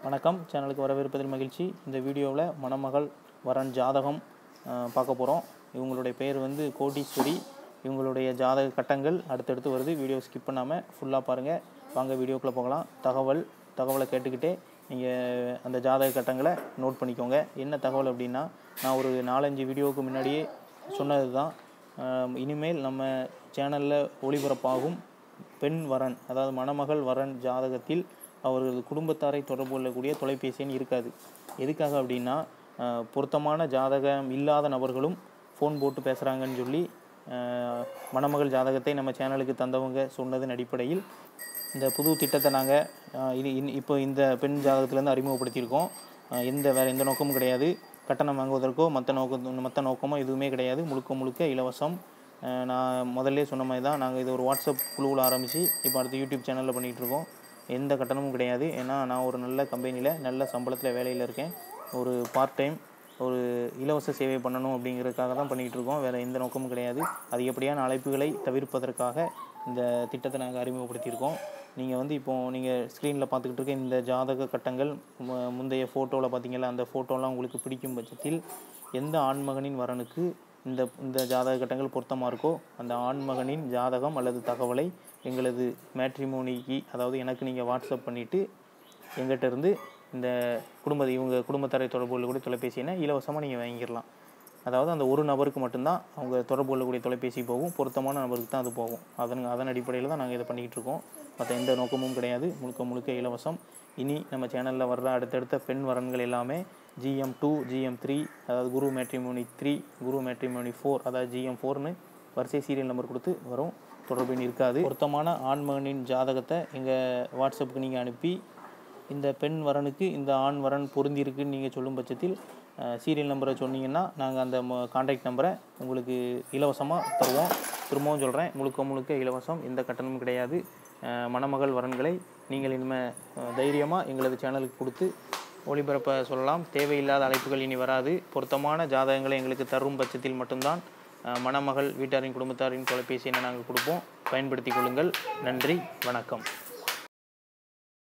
வணக்கம் சேனலுக்கு வரவேற்பதில் மகிழ்ச்சி இந்த வீடியோவில் மணமகள் வரன் ஜாதகம் அஹ், பார்க்க போகிறோம் இவங்களுடைய பெயர் வந்து கோட்டீஸ்வரி இவங்களுடைய ஜாதக கட்டங்கள் அடுத்தடுத்து வருது வீடியோ ஸ்கிப் பண்ணாமல் ஃபுல்லாக பாருங்கள் வாங்க வீடியோக்குள்ளே போகலாம் தகவல் தகவலை கேட்டுக்கிட்டே நீங்கள் அந்த ஜாதக கட்டங்களை நோட் பண்ணிக்கோங்க என்ன தகவல் அப்படின்னா நான் ஒரு நாலஞ்சு வீடியோவுக்கு முன்னாடியே சொன்னது தான் இனிமேல் நம்ம சேனலில் ஒளிபரப்பாகும் பெண் வரன் அதாவது மணமகள் வரன் ஜாதகத்தில் அவர்களது குடும்பத்தாரை தொடர்பு கொள்ளக்கூடிய தொலைபேசி எண் இருக்காது எதுக்காக அப்படின்னா அஹ், பொருத்தமான ஜாதகம் இல்லாத நபர்களும் ஃபோன் போட்டு பேசுகிறாங்கன்னு சொல்லி அஹ், மணமகள் ஜாதகத்தை நம்ம சேனலுக்கு தந்தவங்க சொன்னதன் அடிப்படையில் இந்த புது திட்டத்தை நாங்கள் இது இன்- இப்போ இந்த பெண் ஜாதகத்திலேருந்து அறிமுகப்படுத்தியிருக்கோம் அஹ், எந்த வேறு எந்த நோக்கமும் கிடையாது கட்டணம் வாங்குவதற்கோ மற்ற நோக்க மற்ற நோக்கமோ எதுவுமே கிடையாது முழுக்க முழுக்க இலவசம் அஹ் நான் முதல்ல சொன்ன மாதிரி தான் நாங்கள் இது ஒரு வாட்ஸ்அப் குழுவில் ஆரம்பித்து இப்போ அடுத்து யூடியூப் சேனலில் பண்ணிகிட்டு இருக்கோம் எந்த கட்டணமும் கிடையாது ஏன்னா நான் ஒரு நல்ல கம்பெனியில் நல்ல சம்பளத்தில் வேலையில் இருக்கேன் ஒரு பார்ட் டைம் ஒரு இலவச சேவை பண்ணணும் அப்படிங்கிறதுக்காக தான் பண்ணிகிட்டு இருக்கோம் வேறு எந்த நோக்கமும் கிடையாது அதிகப்படியான அழைப்புகளை தவிர்ப்பதற்காக இந்த திட்டத்தை நாங்கள் அறிமுகப்படுத்தியிருக்கோம் நீங்கள் வந்து இப்போது நீங்கள் ஸ்க்ரீனில் பார்த்துக்கிட்டு இருக்க இந்த ஜாதக கட்டங்கள் மு- முந்தைய ஃபோட்டோவில் பார்த்தீங்களா அந்த ஃபோட்டோலாம் உங்களுக்கு பிடிக்கும் பட்சத்தில் எந்த ஆண்மகனின் வரனுக்கு இந்த இந்த ஜாதக கட்டங்கள் பொருத்தமாக இருக்கோ அந்த ஆண்மகனின் ஜாதகம் அல்லது தகவலை எங்களது மேட்ரிமோனிக்கு அதாவது எனக்கு நீங்கள் வாட்ஸ்அப் பண்ணிவிட்டு எங்கிட்ட இருந்து இந்த குடும்ப இவங்க குடும்பத்தாரை தொடர்பு கொள்ளக்கூடிய தொலைபேசி எண்ணை இலவசமாக நீங்கள் வாங்கிடலாம் அதாவது அந்த ஒரு நபருக்கு மட்டும்தான் அவங்க தொடர்பு கொள்ளக்கூடிய தொலைபேசி போகும் பொருத்தமான நபருக்கு தான் அது போகும் அதன் அதன் அடிப்படையில் தான் நாங்கள் இதை பண்ணிக்கிட்டு இருக்கோம் மற்ற எந்த நோக்கமும் கிடையாது முழுக்க முழுக்க இலவசம் இனி நம்ம சேனலில் வர்ற அடுத்தடுத்த பெண் வரன்கள் எல்லாமே ஜிஎம் டூ ஜிஎம் த்ரீ அதாவது Guru matrimony three Guru matrimony four அதாவது ஜிஎம் ஃபோர்னு வரிசை சீரியல் நம்பர் கொடுத்து வரும் தொடர்பு எண் இருக்காது பொருத்தமான ஆண்மகனின் ஜாதகத்தை எங்கள் வாட்ஸ்அப்புக்கு நீங்கள் அனுப்பி இந்த பெண் வரனுக்கு இந்த ஆண் வரன் பொருந்திருக்குன்னு நீங்கள் சொல்லும் பட்சத்தில் சீரியல் நம்பரை சொன்னீங்கன்னா நாங்கள் அந்த காண்டாக்ட் நம்பரை உங்களுக்கு இலவசமாக தருவோம் திரும்பவும் சொல்கிறேன் முழுக்க முழுக்க இலவசம் எந்த கட்டணமும் கிடையாது அஹ், மணமகள் வரன்களை நீங்கள் இனிமேல் தைரியமாக எங்களது சேனலுக்கு கொடுத்து ஒளிபரப்ப சொல்லலாம் தேவையில்லாத அழைப்புகள் இனி வராது பொருத்தமான ஜாதகங்களை எங்களுக்கு தரும் பட்சத்தில் மட்டும்தான் அஹ், மணமகள் வீட்டாரின் குடும்பத்தாரின் தொலைபேசி எண்ணை நாங்கள் கொடுப்போம் பயன்படுத்திக் கொள்ளுங்கள் நன்றி வணக்கம்